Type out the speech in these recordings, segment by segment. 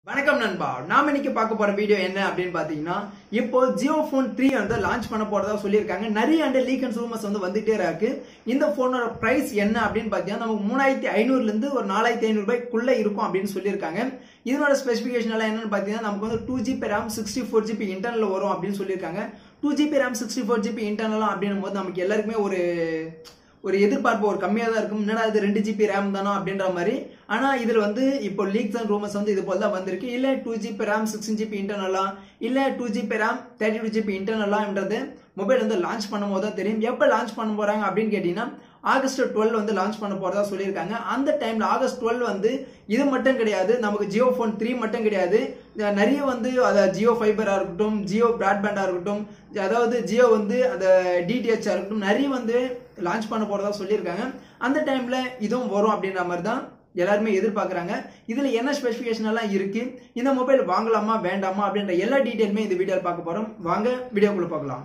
வணக்கம் நண்பா நாம இன்னைக்கு பார்க்க போற வீடியோ என்ன அப்படின்னு பாத்தீங்கன்னா இப்போ ஜியோ போன் த்ரீ வந்து லான்ச் பண்ண போறதா சொல்லியிருக்காங்க நிறைய அண்ட் லீக் அண்ட் ரூமர்ஸ் வந்து வந்துட்டே இருக்கு இந்த போனோட பிரைஸ் என்ன அப்படின்னு பாத்தீங்கன்னா நமக்கு மூணாயிரத்தி ஐநூறுல இருந்து ஒரு நாலாயிரத்தி ஐநூறு ரூபாய்க்குள்ள இருக்கும் அப்படின்னு சொல்லியிருக்காங்க இதனோட ஸ்பெசிபிகேஷன் எல்லாம் என்னன்னு பாத்தீங்கன்னா நமக்கு வந்து two GB RAM sixty four GB internal வரும் அப்படின்னு சொல்லியிருக்காங்க two GB RAM sixty four GB internal அப்படின்னும் போது நமக்கு எல்லாருக்குமே ஒரு ஒரு எதிர்பார்ப்பு ஒரு கம்மியாக தான் இருக்கும் என்னடா இது ரெண்டு ஜிபி ரேம் தானோ அப்படின்ற மாதிரி ஆனால் இதில் வந்து இப்போ லீக்ஸ் அண்ட் ரூமர்ஸ் வந்து இது போல தான் வந்திருக்கு இல்லை two GB RAM sixteen GB இன்டர்னலா இல்லை two GB RAM thirty two GB இன்டர்னலான்றது மொபைல் வந்து லான்ச் பண்ணும் போது தான் தெரியும் எப்போ லான்ச் பண்ண போகிறாங்க அப்படின்னு கேட்டிங்கன்னா ஆகஸ்ட் டுவெல் வந்து லான்ச் பண்ண போறதா சொல்லியிருக்காங்க அந்த டைம்ல ஆகஸ்ட் டுவெல் வந்து இது மட்டும் கிடையாது நமக்கு ஜியோ ஃபோன் த்ரீ மட்டும் கிடையாது நிறைய வந்து அதாவது ஜியோ ஃபைபரா இருக்கட்டும் ஜியோ பிராட்பேண்டா இருக்கட்டும் அதாவது ஜியோ வந்து அந்த டிடிஹெச்சா இருக்கட்டும் நிறைய வந்து லான்ச் பண்ண போறதா சொல்லியிருக்காங்க அந்த டைம்ல இதுவும் வரும் அப்படின்ற மாதிரி தான் எல்லாருமே எதிர்பார்க்குறாங்க இதில் என்ன ஸ்பெசிஃபிகேஷன் எல்லாம் இருக்கு இந்த மொபைல் வாங்கலாமா வேண்டாமா அப்படின்ற எல்லா டீட்டெயிலுமே இந்த வீடியோவில் பார்க்க போறோம் வாங்க வீடியோக்குள்ள பார்க்கலாம்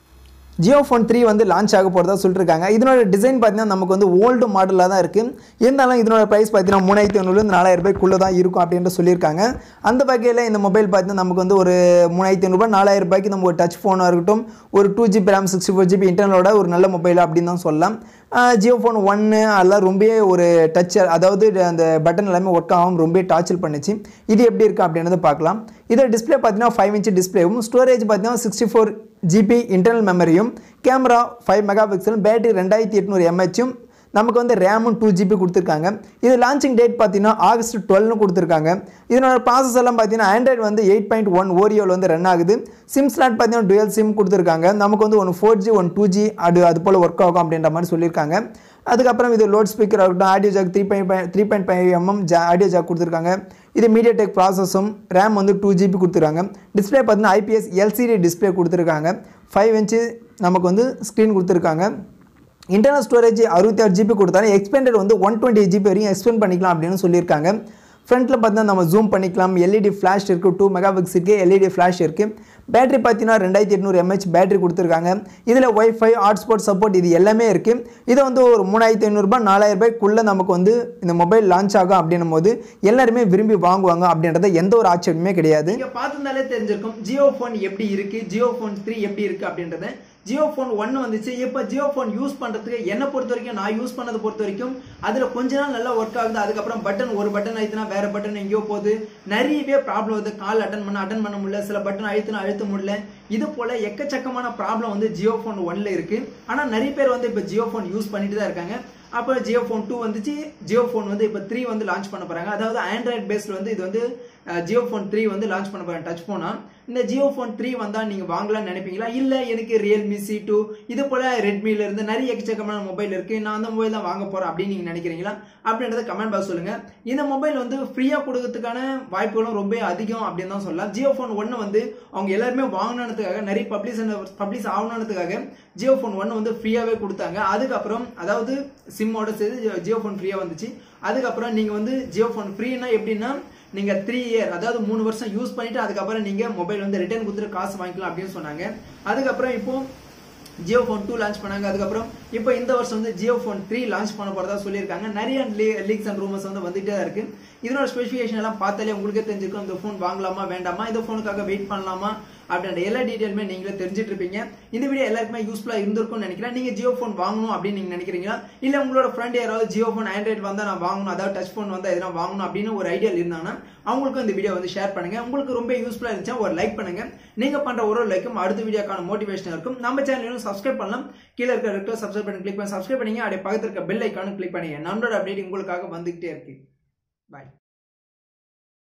ஜியோ ஃபோன் த்ரீ வந்து லான்ச் ஆக போகிறதா சொல்லியிருக்காங்க இதனோட டிசைன் பார்த்தீங்கன்னா நமக்கு வந்து ஓல்டு மாடலாக தான் இருக்குது இருந்தாலும் இதனோட ப்ரைஸ் பார்த்தீங்கன்னா மூணாயிரத்தி ஐநூறுலேருந்து நாலாயிரம் ரூபாய்க்குள்ளே தான் இருக்கும் அப்படின்ட்டு சொல்லியிருக்காங்க அந்த வகையில் இந்த மொபைல் பார்த்தீங்கன்னா நமக்கு வந்து ஒரு மூணாயிரத்தி ஐநூறுபா நாலாயிரம் ரூபாய்க்கு நம்ம ஒரு டச் ஃபோனாக இருக்கட்டும் ஒரு two GB RAM sixty four GB இன்டர்னலோட ஒரு நல்ல மொபைல் அப்படின்னு தான் சொல்லலாம் ஜியோ ஃபோன் ஒன்று அதெல்லாம் ரொம்பவே ஒரு டச் அதாவது அந்த பட்டன் எல்லாமே ஒர்க் ஆகாமல் ரொம்ப டார்ச்சல் பண்ணுச்சு இது எப்படி இருக்குது அப்படின்றத பார்க்கலாம் இதில் டிஸ்பிளே பார்த்தீங்கன்னா ஃபைவ் இன்ச் டிஸ்பிளேவும் ஸ்டோரேஜ் பார்த்தீங்கன்னா சிக்ஸ்டி ஃபோர் ஜிபி இன்டர்னல் மெமரியும் கேமரா ஃபைவ் மெகா பிக்சலும் பேட்டரி ரெண்டாயிரத்தி எட்நூறு எம்ஹெச்சும் நமக்கு வந்து ரேமும் டூ ஜிபி கொடுத்துருக்காங்க இது லான்ச்சிங் டேட் பார்த்தீங்கன்னா ஆகஸ்ட் டுவெல்னு கொடுத்துருக்காங்க இதனோட ப்ராசஸ் எல்லாம் பார்த்தீங்கன்னா ஆண்ட்ராய்டு வந்து எயிட் பாயிண்ட் ஒன் ஓரியோவில் வந்து ரன் ஆகுது சிம் ஸ்லாட் பார்த்தீங்கன்னா டுவெல் சிம் கொடுத்துருக்காங்க நமக்கு வந்து ஒன்று four G one two G அது அது போல் ஒர்க் ஆகும் அப்படின்ற மாதிரி சொல்லியிருக்காங்க அதுக்கப்புறம் இது லோட் ஸ்பீக்கர் ஆகட்டும் audio jack three point three point five M M ஜா ஆடியோ ஜாக் கொடுத்துருக்காங்க இது மீடியா டெக் ப்ராசஸும் ரேம் வந்து டூ ஜிபி கொடுத்துருக்காங்க டிஸ்பிளே பார்த்தீங்கன்னா ஐபிஎஸ் எல்சிடி டிஸ்பிளே கொடுத்துருக்காங்க ஃபைவ் இன்ச்சு நமக்கு வந்து ஸ்க்ரீன் கொடுத்துருக்காங்க இன்டர்னல் ஸ்டோரேஜ் அறுபத்தி ஆறு ஜிபி கொடுத்தாலும் எக்ஸ்பெண்டட் வந்து ஒன் டுவெண்ட்டி ஜிபி வரைக்கும் எக்ஸ்பெண்ட் பண்ணிக்கலாம் அப்படின்னு சொல்லியிருக்காங்க ஃப்ரண்ட்டில் பார்த்தீங்கன்னா நம்ம ஜூம் பண்ணிக்கலாம் எல்இடி ஃப்ளாஷ் இருக்குது டூ மெகா பிக்ஸுக்கு எல்இடி ஃப்ளாஷ் இருக்குது பேட்டரி பார்த்தீங்கன்னா ரெண்டாயிரத்தி எட்நூறு எம்ஹெச் பேட்டரி கொடுத்துருக்காங்க இதில் ஒய்ஃபை ஹாட்ஸ்பாட் சப்போர்ட் இது எல்லாமே இருக்குது இது வந்து ஒரு மூணாயிரத்தி ஐநூறுரூபா நாலாயிரம் ரூபாய்க்குள்ளே நமக்கு வந்து இந்த மொபைல் லான்ச் ஆகும் அப்படின்னும் போது எல்லாருமே விரும்பி வாங்குவாங்க அப்படின்றத எந்த ஒரு ஆட்சேபமே கிடையாது நீங்க பார்த்திருந்தாலே தெரிஞ்சிருக்கும் ஜியோ ஃபோன் எப்படி இருக்கு ஜியோ ஃபோன் த்ரீ எப்படி இருக்கு அப்படின்றத ஜியோ ஃபோன் ஒன்று வந்துச்சு இப்போ ஜியோ ஃபோன் யூஸ் பண்ணுறதுக்கு என்னை பொறுத்த வரைக்கும் நான் யூஸ் பண்ணதை பொறுத்த வரைக்கும் அதில் கொஞ்ச நாள் நல்லா ஒர்க் ஆகுது அதுக்கப்புறம் பட்டன் ஒரு பட்டன் அழுத்தினா வேற பட்டன் எங்கேயோ போகுது நிறையவே ப்ராப்ளம் வருது கால் அட்டன் பண்ண அட்டன் பண்ண முடியல சில பட்டன் அழுத்தினா அழுத்த முடியல இது போல எக்கச்சக்கமான ப்ராப்ளம் வந்து ஜியோ ஃபோன் ஒன்ல இருக்கு ஆனால் நிறைய பேர் வந்து இப்போ ஜியோ ஃபோன் யூஸ் பண்ணிட்டு தான் இருக்காங்க அப்போ ஜியோ ஃபோன் டூ வந்துச்சு ஜியோ ஃபோன் வந்து இப்போ த்ரீ வந்து லான்ச் பண்ண போறாங்க அதாவது ஆண்ட்ராய்ட் பேஸ்ல வந்து இது வந்து ஜியோ ஃபோன் த்ரீ வந்து லான்ச் பண்ண போறாங்க டச் ஃபோனா இந்த ஜியோ ஃபோன் த்ரீ வந்தா நீங்க வாங்கலாம்னு நினைப்பீங்களா இல்ல எனக்கு ரியல்மி சி டூ இது போல ரெட்மில இருந்து நிறைய எக்கச்சக்கமான மொபைல் இருக்கு நான் அந்த மொபைல் தான் வாங்க போறேன் அப்படின்னு நீங்க நினைக்கிறீங்களா அப்படின்றத கமெண்ட் பாக்ஸ் சொல்லுங்க இந்த மொபைல் வந்து ஃப்ரீயா கொடுக்கறதுக்கான வாய்ப்புகளும் ரொம்ப அதிகம் அப்படின்னு தான் சொல்லலாம் ஜியோ ஃபோன் ஒன்னு வந்து அவங்க எல்லாருமே வாங்கணுன்றதுக்காக நிறைய பப்ளிஷ் பப்ளிஷ் ஆகணுன்றதுக்காக ஜியோ ஃபோன் ஒன்று வந்து ஃப்ரீயாகவே கொடுத்தாங்க அதுக்கப்புறம் அதாவது சிம்மோட சேர்த்து ஜியோ ஃபோன் ஃப்ரீயாக வந்துச்சு அதுக்கப்புறம் நீங்கள் வந்து ஜியோ ஃபோன் ஃப்ரீனா எப்படின்னா நீங்கள் த்ரீ இயர் அதாவது மூணு வருஷம் யூஸ் பண்ணிட்டு அதுக்கப்புறம் நீங்கள் மொபைல் வந்து ரிட்டர்ன் கொடுத்துட்டு காசு வாங்கிக்கலாம் அப்படின்னு சொன்னாங்க அதுக்கப்புறம் இப்போ ஜியோ ஃபோன் டூ லான்ச் பண்ணாங்க அதுக்கப்புறம் இப்போ இந்த வருஷம் வந்து ஜியோ ஃபோன் த்ரீ லான்ச் பண்ண போறதா சொல்லியிருக்காங்க நிறைய லீக்ஸ் அண்ட் ரூமர்ஸ் வந்து வந்துட்டே தான் இருக்கு இதனோட ஸ்பெசிஃபிகேஷன் எல்லாம் பார்த்தாலே உங்களுக்கே தெரிஞ்சிருக்கும் இந்த ஃபோன் வாங்கலாமா வேண்டாமா இந்த ஃபோனுக்காக வெயிட் பண்ணலாமா அப்படின்ற எல்லா டீட்டெயிலுமே நீங்களே தெரிஞ்சிட்டு இருப்பீங்க இந்த வீடியோ எல்லாருக்குமே யூஸ்ஃபுல்லா இருந்திருக்கும்னு நினைக்கிறேன் நீங்க ஜியோ ஃபோன் வாங்கணும் அப்படின்னு நீங்க நினைக்கிறீங்களா இல்ல உங்களோட ஃப்ரெண்ட் யாராவது ஜியோ ஃபோன் ஆண்ட்ராய்டு வந்தா நான் வாங்கணும் அதாவது டச் ஃபோன் வந்தா எதனா வாங்கணும் அப்படின்னு ஒரு ஐடியா இருந்தாங்கன்னா அவங்களுக்கும் இந்த வீடியோ வந்து ஷேர் பண்ணுங்க உங்களுக்கு ரொம்ப யூஸ்ஃபுல்லா இருந்துச்சா ஒரு லைக் பண்ணுங்க நீங்க பண்ற ஒரு லைக்கும் அடுத்த வீடியோக்கான மோட்டிவேஷன் இருக்கும் நம்ம சேனலும் சப்ஸ்கிரைப் பண்ணலாம் கீழே இருக்க ரெக்டோ சப்ஸ்கிரைப் பண்ணி கிளிக் பண்ணி சப்ஸ்கிரைப் பண்ணீங்க அப்படியே பக்கத்துல இருக்க பெல் ஐக்கானும் கிளிக் பண்ணீங்க நம்மளோட அப்டேட் உங்களுக்காக வந்துகிட்டே இருக்கு பாய்